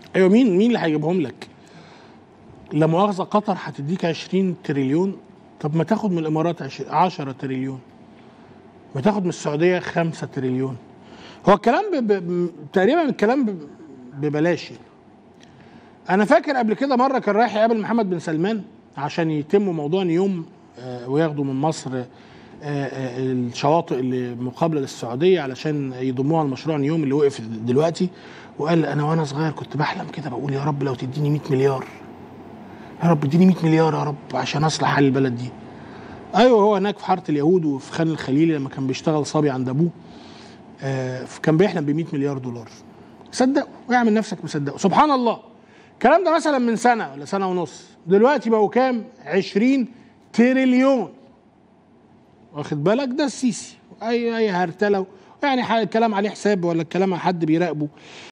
ايوه مين مين اللي هيجيبهم لك لا مؤاخذه قطر هتديك 20 تريليون طب ما تاخد من الامارات 20 10 تريليون ما تاخد من السعوديه 5 تريليون هو الكلام ب... ب... تقريبا الكلام ب... ببلاش يعني. انا فاكر قبل كده مره كان رايح يقابل محمد بن سلمان عشان يتم موضوع نيوم آه، وياخدوا من مصر آه، آه، الشواطئ اللي مقابله للسعوديه علشان يضموها لمشروع نيوم اللي وقف دلوقتي وقال انا وانا صغير كنت بحلم كده بقول يا رب لو تديني 100 مليار يا رب اديني 100 مليار يا رب عشان اصلح حال البلد دي ايوه هو هناك في حاره اليهود وفي خان الخليلي لما كان بيشتغل صبي عند ابوه آه، كان بيحلم ب 100 مليار دولار صدقوا واعمل نفسك مصدقه سبحان الله الكلام ده مثلا من سنه ولا سنه ونص دلوقتي بقوا كام 20 تريليون واخد بالك ده السيسي اي اي هرتله يعني ح- الكلام عليه حساب ولا الكلام على حد بيراقبه